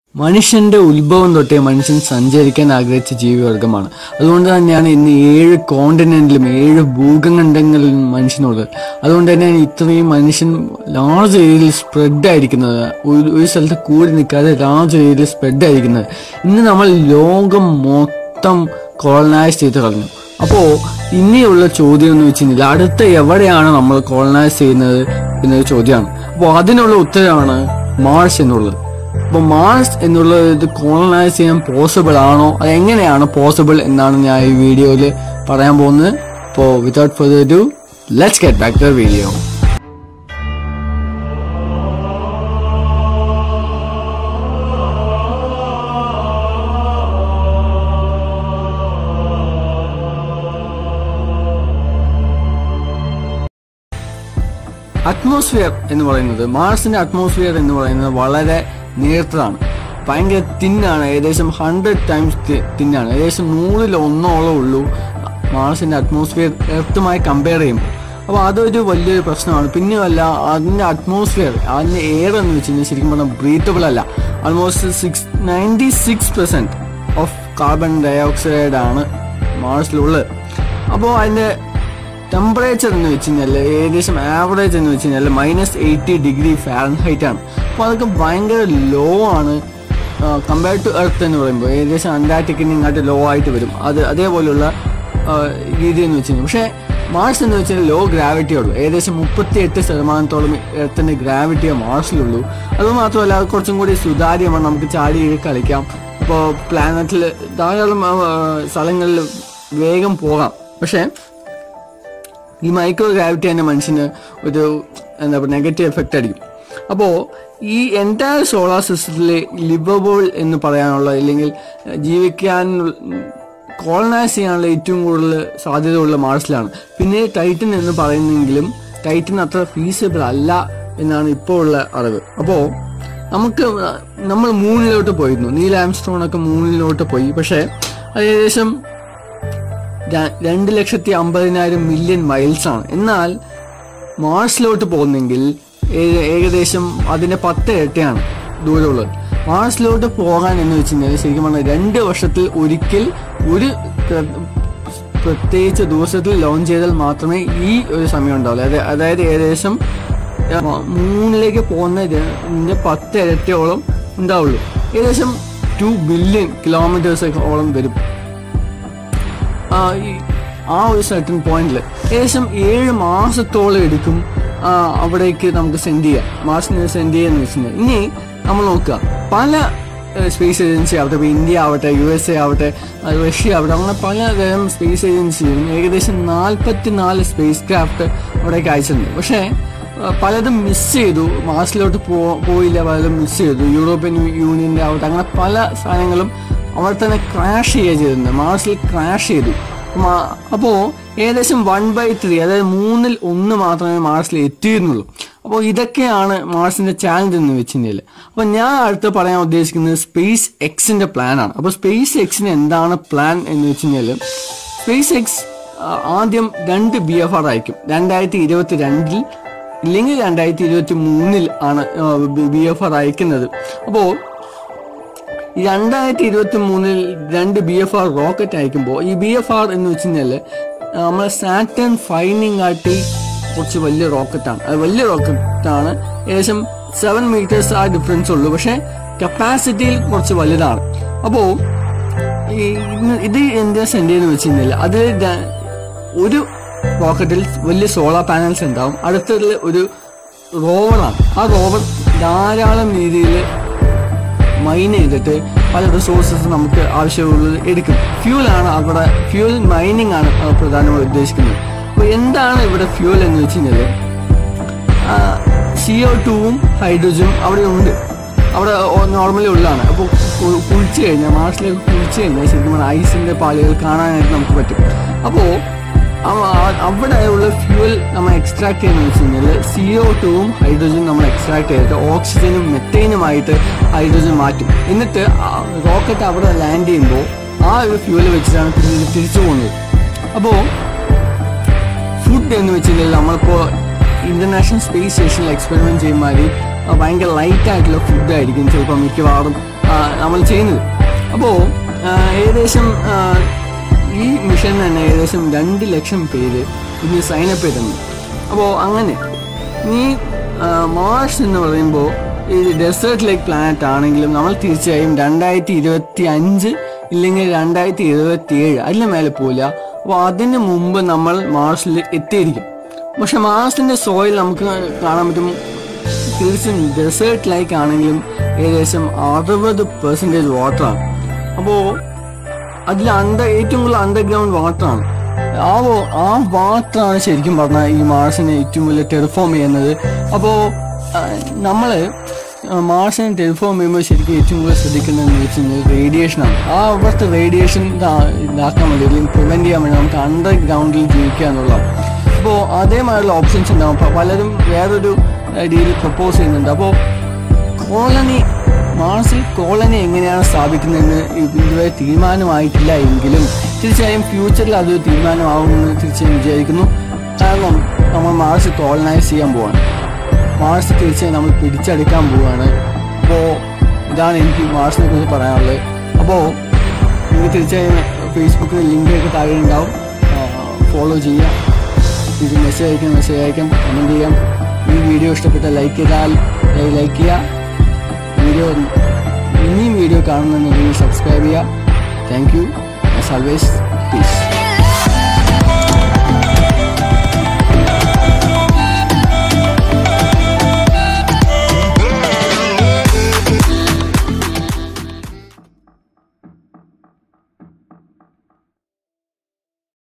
മനുഷ്യന്റെ ഉത്ഭവം തൊട്ടേ മനുഷ്യൻ സഞ്ചരിക്കാൻ ആഗ്രഹിച്ച ജീവിവർഗമാണ് അതുകൊണ്ട് തന്നെയാണ് ഇന്ന് ഏഴ് കോണ്ടിനെന്റിലും ഏഴ് ഭൂഖണ്ഡങ്ങളിലും മനുഷ്യനുള്ളത് അതുകൊണ്ട് തന്നെയാണ് ഇത്രയും മനുഷ്യൻ ലാർജ് ഏരിയയിൽ സ്പ്രെഡ് ആയിരിക്കുന്നത് ഒരു ഒരു സ്ഥലത്ത് കൂടി നിൽക്കാതെ ലാർജ് ഏരിയയിൽ സ്പ്രെഡ് ആയിരിക്കുന്നത് ഇന്ന് നമ്മൾ ലോകം മൊത്തം കോളനൈസ് ചെയ്ത് കളഞ്ഞു അപ്പോൾ ഇനിയുള്ള ചോദ്യം എന്ന് വെച്ച് കഴിഞ്ഞാൽ അടുത്ത എവിടെയാണ് നമ്മൾ കോളനൈസ് ചെയ്യുന്നത് എന്നൊരു ചോദ്യമാണ് അപ്പോൾ അതിനുള്ള ഉത്തരമാണ് മാർസ് എന്നുള്ളത് അപ്പോൾ മാർസ് എന്നുള്ളത് ഇത് കോളനൈസ് ചെയ്യാൻ പോസിബിൾ ആണോ അത് എങ്ങനെയാണ് പോസിബിൾ എന്നാണ് ഞാൻ ഈ വീഡിയോയിൽ പറയാൻ പോകുന്നത് അപ്പോൾ without further do let's get back to video atmosphere എന്ന് പറയുന്നത് മാർസിന്റെ അറ്റ്മോസ്ഫിയർ എന്ന് പറയുന്നത് വളരെ നേർത്തതാണ് ഭയങ്കര തിന്നാണ് ഏകദേശം ഹൺഡ്രഡ് ടൈംസ് തിന്നാണ് ഏകദേശം നൂറിൽ ഒന്നോളം ഉള്ളൂ മാർസിന്റെ അറ്റ്മോസ്ഫിയർ എർത്തുമായി കമ്പയർ ചെയ്യുമ്പോൾ അപ്പോൾ അതൊരു വലിയൊരു പ്രശ്നമാണ് പിന്നെയല്ല അതിന്റെ അറ്റ്മോസ്ഫിയർ അതിന്റെ എയർ എന്ന് വെച്ച് കഴിഞ്ഞാൽ ശരിക്കും പറഞ്ഞാൽ ബ്രീത്തബിൾ അല്ല almost six ninety six percent of carbon dioxide ആണ് മാർസിലുള്ളത് അപ്പോൾ അതിന്റെ ടെമ്പറേച്ചർ എന്ന് വെച്ച് കഴിഞ്ഞാൽ ഏകദേശം ആവറേജ് എന്ന് വെച്ച് കഴിഞ്ഞാൽ മൈനസ് എയ്റ്റി ഡിഗ്രി ഫാരൻഹൈറ്റ് ആണ് അപ്പോൾ അതൊക്കെ ഭയങ്കര ലോ ആണ് കമ്പയർഡ് ടു എർത്ത് എന്ന് പറയുമ്പോൾ ഏകദേശം അന്റാർട്ടിക്കിന് ഇങ്ങോട്ട് ലോ ആയിട്ട് വരും അത് അതേപോലുള്ള ആ, രീതി എന്ന് വെച്ച് കഴിഞ്ഞാൽ പക്ഷേ മാർസ് എന്ന് വെച്ചാൽ ലോ ഗ്രാവിറ്റി ഉള്ളൂ ഏകദേശം മുപ്പത്തി എട്ട് ശതമാനത്തോളം എർത്തിന്റെ ഗ്രാവിറ്റിയെ മാർസിലുള്ളൂ അതുമാത്രമല്ല അത് കുറച്ചും കൂടി സുതാര്യമാണ് നമുക്ക് ചാടി ഇഴി കളിക്കാം ഇപ്പോൾ പ്ലാനറ്റിൽ ധാരാളം ആ, സ്ഥലങ്ങളിൽ വേഗം പോകാം പക്ഷേ ഈ മൈക്രോ ഗ്രാവിറ്റി തന്നെ മനുഷ്യന് ഒരു എന്താ പറയുക നെഗറ്റീവ് എഫക്റ്റ് അടിക്കും അപ്പോൾ ഈ എൻറ്റയർ സോളാർ സിസ്റ്റത്തിലെ ലിവബിൾ എന്ന് പറയാനുള്ള അല്ലെങ്കിൽ ജീവിക്കാൻ കോളനൈസ് ചെയ്യാനുള്ള ഏറ്റവും കൂടുതൽ സാധ്യതയുള്ള മാർസിലാണ് പിന്നെ ടൈറ്റൻ എന്ന് പറയുന്നെങ്കിലും ടൈറ്റൻ അത്ര ഫീസിബിൾ അല്ല എന്നാണ് ഇപ്പോൾ ഉള്ള അറിവ് അപ്പോൾ നമുക്ക് നമ്മൾ മൂണിലോട്ട് പോയിരുന്നു നീൽ ആംസ്ട്രോൺ ഒക്കെ മൂണിലോട്ട് പോയി പക്ഷേ അത് ഏകദേശം ര- രണ്ട് ലക്ഷത്തി അമ്പതിനായിരം മില്യൺ മൈൽസ് ആണ് എന്നാൽ മാർസിലോട്ട് പോകുന്നെങ്കിൽ ഏ- ഏകദേശം അതിന്റെ പത്ത് ഇരട്ടിയാണ് ദൂരമുള്ളത് മാർസിലോട്ട് പോകാൻ എന്ന് വെച്ച് കഴിഞ്ഞാൽ ശരിക്കും പറഞ്ഞാൽ രണ്ട് വർഷത്തിൽ ഒരിക്കൽ ഒരു പ്ര- പ്രത്യേകിച്ച് ദിവസത്തിൽ ലോഞ്ച് ചെയ്താൽ മാത്രമേ ഈ ഒരു സമയം ഉണ്ടാവുള്ളൂ അതായത് അതായത് ഏകദേശം ആ, മൂന്നിലേക്ക് പോകുന്ന ഇതിന്റെ പത്ത് ഇരട്ടിയോളം ഉണ്ടാവുള്ളൂ ഏകദേശം ടു ബില്യൺ കിലോമീറ്റേഴ്സ് ഓളം വരും ആ, ഈ- ആ ഒരു സർട്ടൻ പോയിന്റിൽ ഏകദേശം ഏഴ് മാസത്തോളം എടുക്കും ആ, അവിടേക്ക് നമുക്ക് സെൻഡ് ചെയ്യാം മാർസിന് സെൻഡ് ചെയ്യാന്ന് വെച്ചിട്ടുണ്ടെങ്കിൽ ഇനി നമ്മൾ നോക്കുക പല സ്പേസ് ഏജൻസി ആവട്ടെ ഇപ്പോൾ ഇന്ത്യ ആവട്ടെ യു എസ് എ ആവട്ടെ ആ, റഷ്യ ആവട്ടെ അങ്ങനെ പലതരം സ്പേസ് ഏജൻസിയും ഏകദേശം നാൽപ്പത്തി നാല് സ്പേസ് ക്രാഫ്റ്റ് അവിടേക്ക് അയച്ചിട്ടുണ്ട് പക്ഷേ ആ, പലതും മിസ് ചെയ്തു മാർസിലോട്ട് പോ പോയില്ല പലതും മിസ് ചെയ്തു യൂറോപ്യൻ യൂണിയൻ്റെ ആവട്ടെ അങ്ങനെ പല സാധനങ്ങളും അവിടെ തന്നെ ക്രാഷ് ചെയ്യുക ചെയ്തിട്ടുണ്ട് മാർസിൽ ക്രാഷ് ചെയ്തു മാ- അപ്പോ ഏകദേശം വൺ ബൈ ത്രീ അതായത് മൂന്നിൽ ഒന്ന് മാത്രമേ മാർസിൽ എത്തിയിരുന്നുള്ളൂ അപ്പോൾ ഇതൊക്കെയാണ് മാർസിന്റെ ചാലഞ്ച് എന്ന് വെച്ച് കഴിഞ്ഞാൽ അപ്പോൾ ഞാൻ അടുത്ത് പറയാൻ ഉദ്ദേശിക്കുന്നത് സ്പേസ് എക്സിന്റെ പ്ലാൻ ആണ് അപ്പോൾ സ്പേസ് എക്സിന് എന്താണ് പ്ലാൻ എന്ന് വെച്ച് കഴിഞ്ഞാൽ സ്പേസ് എക്സ് ആദ്യം രണ്ട് ബി എഫ് ആർ അയക്കും രണ്ടായിരത്തി ഇരുപത്തി രണ്ടിൽ ഇല്ലെങ്കിൽ രണ്ടായിരത്തി ഇരുപത്തി മൂന്നിൽ ആണ് ബി എഫ് ആർ അയക്കുന്നത് അപ്പോൾ ഈ രണ്ടായിരത്തി ഇരുപത്തി മൂന്നിൽ രണ്ട് ബി എഫ് ആർ റോക്കറ്റ് അയക്കുമ്പോൾ ഈ ബി എഫ് ആർ എന്ന് വെച്ച് കഴിഞ്ഞാൽ നമ്മളെ സാറ്റൻ ഫൈനിങ് ആട്ടി കുറച്ച് വലിയ റോക്കറ്റാണ് അത് വലിയ റോക്കറ്റാണ് ഏകദേശം സെവൻ മീറ്റേഴ്സ് ആ ഡിഫറൻസ് ഉള്ളൂ പക്ഷെ കപ്പാസിറ്റിയിൽ കുറച്ച് വലുതാണ് അപ്പോൾ ഈ ഇന്ന് ഇത് എന്താ സെൻഡ് ചെയ്യുന്നത് വെച്ച് കഴിഞ്ഞാൽ അതിൽ ര- ഒരു റോക്കറ്റിൽ വലിയ സോളാർ പാനൽസ് ഉണ്ടാവും അടുത്തതിൽ ഒരു റോവറാണ് ആ റോവർ ധാരാളം രീതിയിൽ മൈൻ ചെയ്തിട്ട് പല റിസോഴ്സസ് നമുക്ക് ആവശ്യമുള്ളത് എടുക്കും ഫ്യൂൽ ആണ് അവിടെ ഫ്യൂൽ മൈനിങ് ആണ് ആ പ്രധാനമായി ഉദ്ദേശിക്കുന്നത് അപ്പോൾ എന്താണ് ഇവിടെ ഫ്യൂൽ എന്ന് വെച്ച് കഴിഞ്ഞാൽ സി ഒ ടുവും ഹൈഡ്രജനും അവിടെ ഉണ്ട് അവിടെ നോർമലി ഉള്ളതാണ് അപ്പോൾ കുളിച്ചു കഴിഞ്ഞാൽ മാർസിലേക്ക് കുളിച്ചു കഴിഞ്ഞാൽ ശരിക്കും പറഞ്ഞാൽ ഐസിന്റെ പാളികൾ കാണാനായിട്ട് നമുക്ക് പറ്റും അപ്പോൾ അവിടെ ഉള്ള ഫ്യൂൽ നമ്മൾ എക്സ്ട്രാക്ട് ചെയ്യുന്നത് വെച്ച് കഴിഞ്ഞാൽ സി ഒ ടുവും ഹൈഡ്രജനും നമ്മൾ എക്സ്ട്രാക്ട് ചെയ്തിട്ട് ഓക്സിജനും മെത്തേനുമായിട്ട് ഹൈഡ്രജൻ മാറ്റും എന്നിട്ട് റോക്കറ്റ് അവിടെ ലാൻഡ് ചെയ്യുമ്പോൾ ആ ഒരു ഫ്യൂല് വെച്ചിട്ടാണ് പിന്നീട് തിരിച്ചു പോകുന്നത് അപ്പോൾ ഫുഡ് എന്ന് വെച്ച് കഴിഞ്ഞാൽ നമ്മളിപ്പോൾ ഇന്റർനാഷണൽ സ്പേസ് സ്റ്റേഷനിൽ എക്സ്പെരിമെന്റ് ചെയ്യുമ്പോൾ ആ, ഭയങ്കര ലൈറ്റ് ആയിട്ടുള്ള ഫുഡായിരിക്കും ചിലപ്പോൾ മിക്കവാറും ആ, നമ്മൾ ചെയ്യുന്നത് അപ്പോൾ ഏകദേശം ആ, ഈ മിഷൻ തന്നെ ഏകദേശം രണ്ട് ലക്ഷം പേര് ഇതിന് സൈനപ്പ് ചെയ്തിട്ടുണ്ട് അപ്പോൾ അങ്ങനെ ഈ മാർസ് എന്ന് പറയുമ്പോൾ ഈ ഡെസേർട്ട് ലൈക്ക് പ്ലാനറ്റ് ആണെങ്കിലും നമ്മൾ തീർച്ചയായും രണ്ടായിരത്തി ഇരുപത്തി അഞ്ച് ഇല്ലെങ്കിൽ രണ്ടായിരത്തി ഇരുപത്തി ഏഴ് അതിന് മേലെ പോവില്ല അപ്പോൾ അതിന് മുമ്പ് നമ്മൾ മാർസിൽ എത്തിയിരിക്കും പക്ഷെ മാർസിന്റെ സോയിൽ നമുക്ക് കാണാൻ പറ്റും തീർച്ചയായും ഡെസേർട്ട് ലൈക്ക് ആണെങ്കിലും ഏകദേശം അറുപത് പെർസെൻറ്റേജ് വാട്ടറാണ് അപ്പോൾ അതിൽ അണ്ടർ ഏറ്റവും കൂടുതൽ അണ്ടർഗ്രൗണ്ട് വാട്ടറാണ് ആ വോ- ആ വാട്ടറാണ് ശരിക്കും പറഞ്ഞാൽ ഈ മാർസിനെ ഏറ്റവും വലിയ ടെറിഫോം ചെയ്യുന്നത് അപ്പോൾ നമ്മൾ മാർസിനെ ടെലിഫോം ചെയ്യുമ്പോൾ ശരിക്കും ഏറ്റവും കൂടുതൽ ശ്രദ്ധിക്കുന്നതെന്ന് വെച്ച് കഴിഞ്ഞാൽ റേഡിയേഷനാണ് ആ അവിടുത്തെ റേഡിയേഷൻ ഇതാക്കാൻ വേണ്ടി അല്ലെങ്കിൽ പ്രിവെൻറ്റ് ചെയ്യാൻ വേണ്ടി നമുക്ക് അണ്ടർഗ്രൗണ്ടിൽ ജീവിക്കുക എന്നുള്ളതാണ് അപ്പോൾ അതേമാതിരിയുള്ള ഓപ്ഷൻസ് ഉണ്ടാവും അപ്പോൾ പലരും വേറൊരു രീതിയിൽ പ്രപ്പോസ് ചെയ്യുന്നുണ്ട് അപ്പോൾ കോളനി മാർസിൽ കോളനി എങ്ങനെയാണ് സ്ഥാപിക്കുന്നതെന്ന് ഇതുവരെ തീരുമാനമായിട്ടില്ല എങ്കിലും തീർച്ചയായും ഫ്യൂച്ചറിൽ അത് തീരുമാനമാകുമെന്ന് തീർച്ചയായും വിചാരിക്കുന്നു കാരണം നമ്മൾ മാർസ് കോളനൈസ് ചെയ്യാൻ പോവാണ് മാർസ് തീർച്ചയായും നമ്മൾ പിടിച്ചെടുക്കാൻ പോവുകയാണ് അപ്പോൾ ഇതാണ് എനിക്ക് മാർസിനെ കുറിച്ച് പറയാനുള്ളത് അപ്പോൾ നിങ്ങൾക്ക് തീർച്ചയായും ഫേസ്ബുക്കിൽ ലിങ്ക് ഒക്കെ താഴെ ഉണ്ടാവും ഫോളോ ചെയ്യുക ഇത് മെസ്സേജ് അയക്കാം മെസ്സേജ് അയക്കാം കമൻറ്റ് ചെയ്യാം ഈ വീഡിയോ ഇഷ്ടപ്പെട്ട ലൈക്ക് ചെയ്താൽ ലൈക്ക് ചെയ്യുക വീഡിയോ ഇനിയും വീഡിയോ കാണുന്നുണ്ടെങ്കിൽ സബ്സ്ക്രൈബ് ചെയ്യുക thank you as always piece